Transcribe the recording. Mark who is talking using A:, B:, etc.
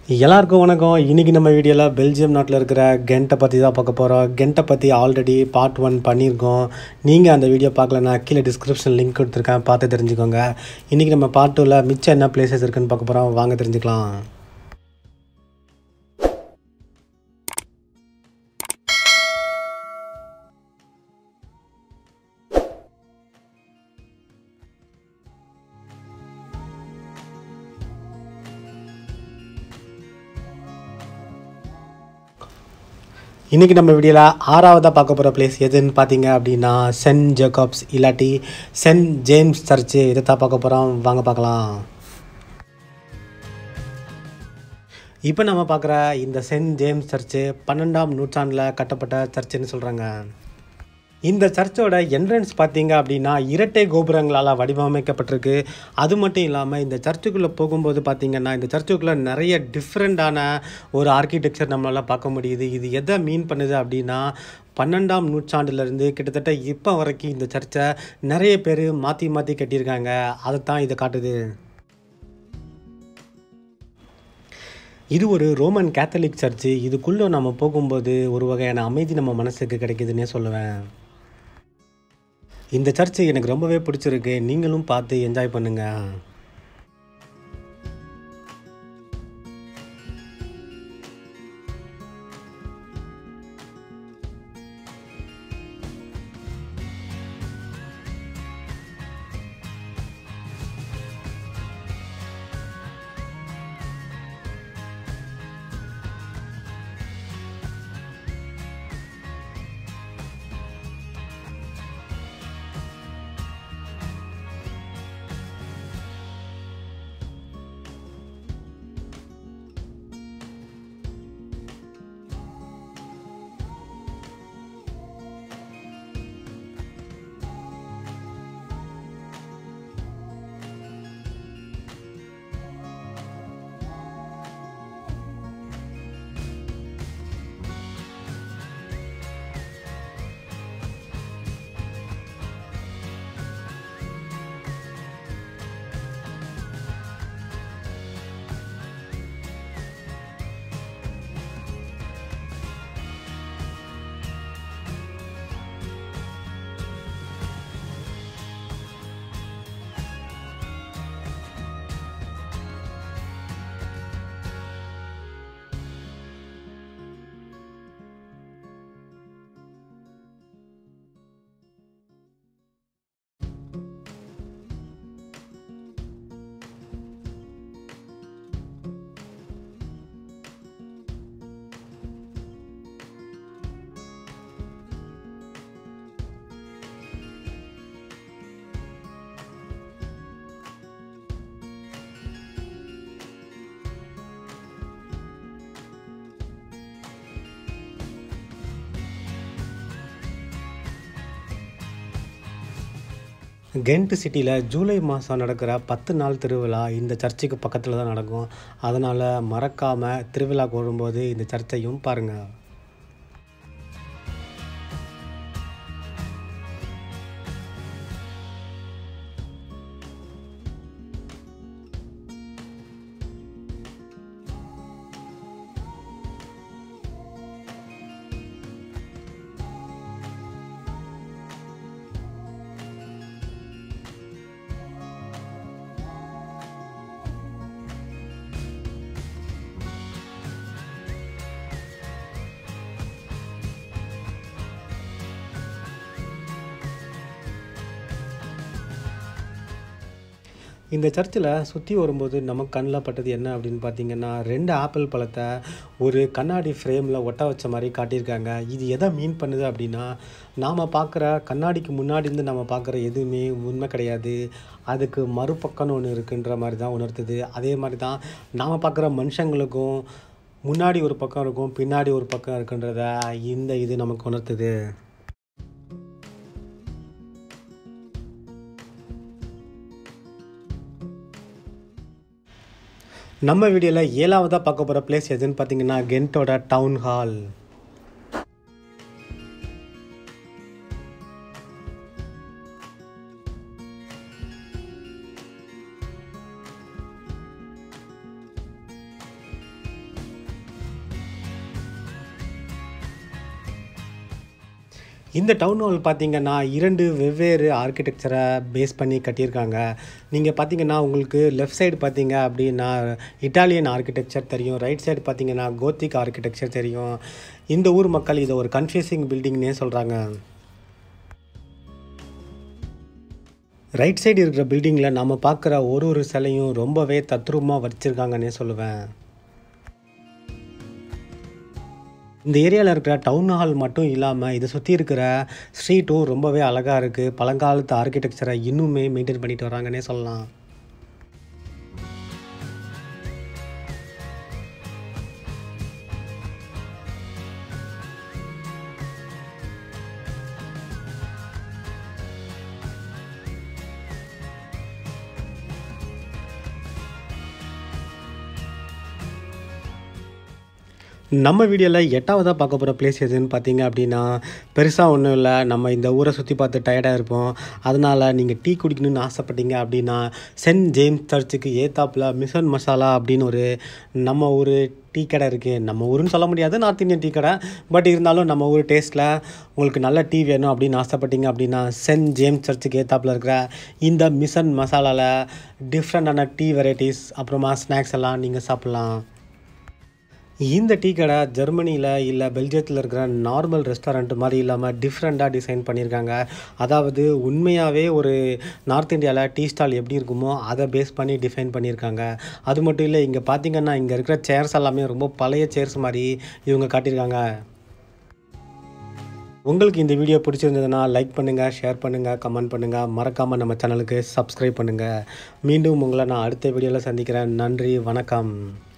A: எல்லாருக்கும் வணக்கம் இன்றைக்கி நம்ம வீடியோவில் பெல்ஜியம் நாட்டில் இருக்கிற கெண்ட்டை பற்றி தான் பார்க்க போகிறோம் கெண்ட்டை பற்றி ஆல்ரெடி பார்ட் ஒன் பண்ணியிருக்கோம் நீங்கள் அந்த வீடியோ பார்க்கலன்னா கீழே டிஸ்கிரிப்ஷன் லிங்க் கொடுத்துருக்கேன் பார்த்து தெரிஞ்சுக்கோங்க இன்றைக்கி நம்ம பார்ட் டூவில் மிச்சம் என்ன பிளேசஸ் இருக்குன்னு பார்க்க போகிறோம் வாங்க தெரிஞ்சுக்கலாம் இன்றைக்கி நம்ம வீடியோவில் ஆறாவதாக பார்க்க போகிற பிளேஸ் எதுன்னு பார்த்தீங்க அப்படின்னா சென்ட் ஜேக்கப்ஸ் இல்லாட்டி சென்ட் ஜேம்ஸ் சர்ச்சு இதை தான் பார்க்க போகிறோம் வாங்க பார்க்கலாம் இப்போ நம்ம பார்க்குற இந்த சென்ட் ஜேம்ஸ் சர்ச்சு பன்னெண்டாம் நூற்றாண்டில் கட்டப்பட்ட சர்ச்சுன்னு சொல்கிறாங்க இந்த சர்ச்சோட என்ட்ரன்ஸ் பார்த்தீங்க அப்படின்னா இரட்டை கோபுரங்களால் வடிவமைக்கப்பட்டிருக்கு அது மட்டும் இல்லாமல் இந்த சர்ச்சுக்குள்ளே போகும்போது பார்த்தீங்கன்னா இந்த சர்ச்சுக்குள்ளே நிறைய டிஃப்ரெண்ட்டான ஒரு ஆர்கிடெக்சர் நம்மளால் பார்க்க முடியுது இது எதை மீன் பண்ணுது அப்படின்னா பன்னெண்டாம் நூற்றாண்டுலேருந்து கிட்டத்தட்ட இப்போ வரைக்கும் இந்த சர்ச்சை நிறைய பேர் மாற்றி மாற்றி கட்டியிருக்காங்க அதை தான் இதை காட்டுது இது ஒரு ரோமன் கேத்தலிக் சர்ச்சு இதுக்குள்ளே நம்ம போகும்போது ஒரு வகையான அமைதி நம்ம மனசுக்கு கிடைக்குதுன்னே சொல்லுவேன் இந்த சர்ச்சு எனக்கு ரொம்பவே பிடிச்சிருக்கு நீங்களும் பார்த்து என்ஜாய் பண்ணுங்க கென்ட் சிட்டியில் ஜூலை மாதம் நடக்கிற பத்து நாள் திருவிழா இந்த சர்ச்சுக்கு பக்கத்தில் தான் நடக்கும் அதனால் மறக்காமல் திருவிழா போடும்போது இந்த சர்ச்சையும் பாருங்கள் இந்த சர்ச்சில் சுற்றி வரும்போது நமக்கு கண்ணில் பட்டது என்ன அப்படின்னு பார்த்தீங்கன்னா ரெண்டு ஆப்பிள் பழத்தை ஒரு கண்ணாடி ஃப்ரேமில் ஒட்ட வச்ச மாதிரி காட்டியிருக்காங்க இது எதை மீன் பண்ணுது அப்படின்னா நாம் பார்க்குற கண்ணாடிக்கு முன்னாடி இருந்து நம்ம பார்க்குற எதுவுமே உண்மை கிடையாது அதுக்கு மறுபக்கம்னு ஒன்று இருக்குன்ற மாதிரி தான் உணர்த்துது அதே மாதிரி தான் நாம் பார்க்குற மனுஷங்களுக்கும் முன்னாடி ஒரு பக்கம் இருக்கும் பின்னாடி ஒரு பக்கம் இருக்குன்றத இந்த இது நமக்கு உணர்த்துது நம்ம வீடியோவில் ஏழாவதாக பார்க்க போகிற பிளேஸ் எதுன்னு பார்த்தீங்கன்னா கென்ட்டோட டவுன் ஹால் இந்த டவுன் ஹால் பார்த்தீங்கன்னா இரண்டு வெவ்வேறு ஆர்கிடெக்சரை பேஸ் பண்ணி கட்டியிருக்காங்க நீங்கள் பார்த்தீங்கன்னா உங்களுக்கு லெஃப்ட் சைடு பார்த்தீங்க அப்படின்னா இட்டாலியன் ஆர்கிடெக்சர் தெரியும் ரைட் சைடு பார்த்தீங்கன்னா கோத்திக் ஆர்கிடெக்சர் தெரியும் இந்த ஊர் மக்கள் இதை ஒரு கன்ஃபியூசிங் பில்டிங்னே சொல்கிறாங்க ரைட் சைடு இருக்கிற பில்டிங்கில் நம்ம பார்க்குற ஒரு ஒரு சிலையும் ரொம்பவே தத்ரூபமாக வச்சிருக்காங்கன்னே சொல்லுவேன் இந்த ஏரியாவில் இருக்கிற டவுன் ஹால் மட்டும் இல்லாமல் இதை சுற்றி இருக்கிற ஸ்ட்ரீட்டும் ரொம்பவே அழகாக இருக்குது பழங்காலத்து ஆர்கிடெக்சரை இன்னுமே மெயின்டைன் பண்ணிட்டு வராங்கன்னே சொல்லலாம் நம்ம வீடியோவில் எட்டாவதாக பார்க்க போகிற பிளேஸ் எதுன்னு பார்த்தீங்க அப்படின்னா பெருசாக ஒன்றும் இல்லை நம்ம இந்த ஊரை சுற்றி பார்த்து டயர்டாக இருப்போம் அதனால் நீங்கள் டீ குடிக்கணும்னு ஆசைப்பட்டீங்க அப்படின்னா சென்ட் ஜேம்ஸ் சர்ச்சுக்கு ஏத்தாப்பில் மிஷன் மசாலா அப்படின்னு ஒரு நம்ம ஊர் டீ கடை இருக்குது நம்ம ஊருன்னு சொல்ல முடியாது நார்த் இந்தியன் டீ கடை பட் இருந்தாலும் நம்ம ஊர் டேஸ்ட்டில் உங்களுக்கு நல்ல டீ வேணும் அப்படின்னு ஆசைப்பட்டீங்க அப்படின்னா சென்ட் ஜேம்ஸ் சர்ச்சுக்கு ஏத்தாப்பில் இருக்கிற இந்த மிஷன் மசாலாவில் டிஃப்ரெண்டான டீ வெரைட்டிஸ் அப்புறமா ஸ்நாக்ஸ் எல்லாம் நீங்கள் சாப்பிட்லாம் இந்த டீ கடை ஜெர்மனியில் இல்லை பெல்ஜியத்தில் இருக்கிற நார்மல் ரெஸ்டாரண்ட் மாதிரி இல்லாமல் டிஃப்ரெண்ட்டாக டிசைன் பண்ணியிருக்காங்க அதாவது உண்மையாகவே ஒரு நார்த் இந்தியாவில் டீ ஸ்டால் எப்படி இருக்குமோ அதை பேஸ் பண்ணி டிஃபைன் பண்ணியிருக்காங்க அது மட்டும் இல்லை இங்கே பார்த்தீங்கன்னா இங்கே இருக்கிற சேர்ஸ் எல்லாமே ரொம்ப பழைய சேர்ஸ் மாதிரி இவங்க காட்டியிருக்காங்க உங்களுக்கு இந்த வீடியோ பிடிச்சிருந்ததுன்னா லைக் பண்ணுங்கள் ஷேர் பண்ணுங்கள் கமெண்ட் பண்ணுங்கள் மறக்காமல் நம்ம சேனலுக்கு சப்ஸ்கிரைப் பண்ணுங்கள் மீண்டும் உங்களை நான் அடுத்த வீடியோவில் சந்திக்கிறேன் நன்றி வணக்கம்